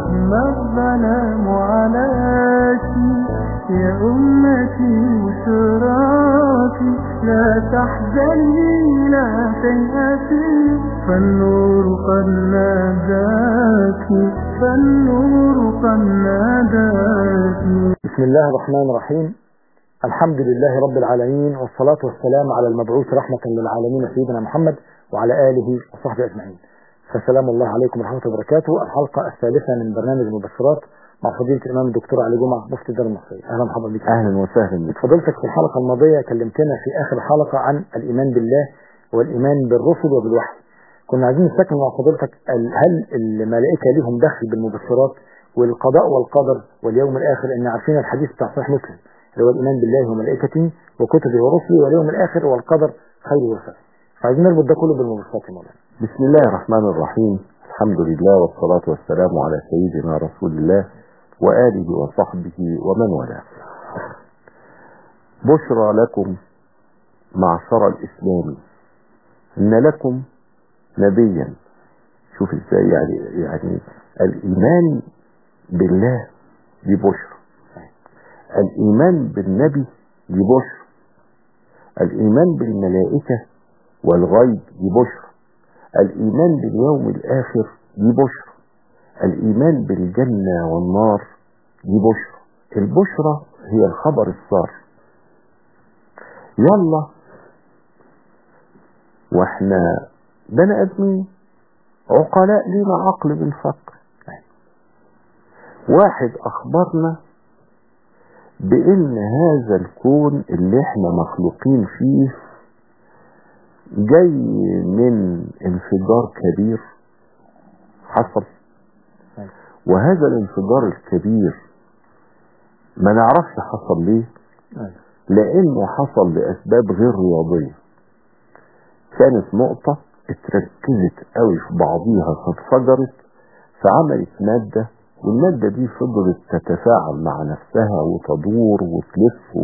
ما الظلام عليك يا أمتي وشراكي لا تحزني لا تيأسي فالنور قد ناداك فالنور قد ناداك بسم الله الرحمن الرحيم الحمد لله رب العالمين والصلاة والسلام على المبعوث رحمة للعالمين سيدنا محمد وعلى آله وصحبه أجمعين فسلام الله عليكم ورحمة الله وبركاته الحلقة الثالثة من برنامج المبشرات مع فضيلة الإمام الدكتور علي جمعة مفتي الدار المصرية أهلا ومرحبا بك اهلا وسهلا بك فضيلتك في الحلقة الماضية كلمتنا في آخر حلقة عن الإيمان بالله والإيمان بالرسل وبالوحي كنا عايزين نستكمل مع فضيلتك ال- هل الملائكة ليهم دخل بالمبشرات والقضاء والقدر واليوم الآخر إن عارفين الحديث بتاع صحيح مسلم اللي هو الإيمان بالله وملائكته وكتبه ورسله واليوم الآخر والقدر خير وشر فعايزين نربط ده كله بالمبشرات يا مولانا بسم الله الرحمن الرحيم الحمد لله والصلاة والسلام على سيدنا رسول الله وآله وصحبه ومن والاه بشرى لكم معشر الإسلام إن لكم نبيا شوف ازاي يعني يعني الإيمان بالله دي بشرى الإيمان بالنبي دي بشرى الإيمان بالملائكة والغيب دي بشرى الإيمان باليوم الآخر دي بشرى الإيمان بالجنة والنار دي بشرى البشرى هي الخبر السار يلا واحنا بني ادمين عقلاء لينا عقل بنفكر واحد اخبرنا بان هذا الكون اللي احنا مخلوقين فيه جاي من انفجار كبير حصل وهذا الانفجار الكبير ما نعرفش حصل ليه لانه حصل لاسباب غير رياضيه كانت نقطه اتركزت قوي في بعضيها فانفجرت فعملت ماده والماده دي فضلت تتفاعل مع نفسها وتدور وتلف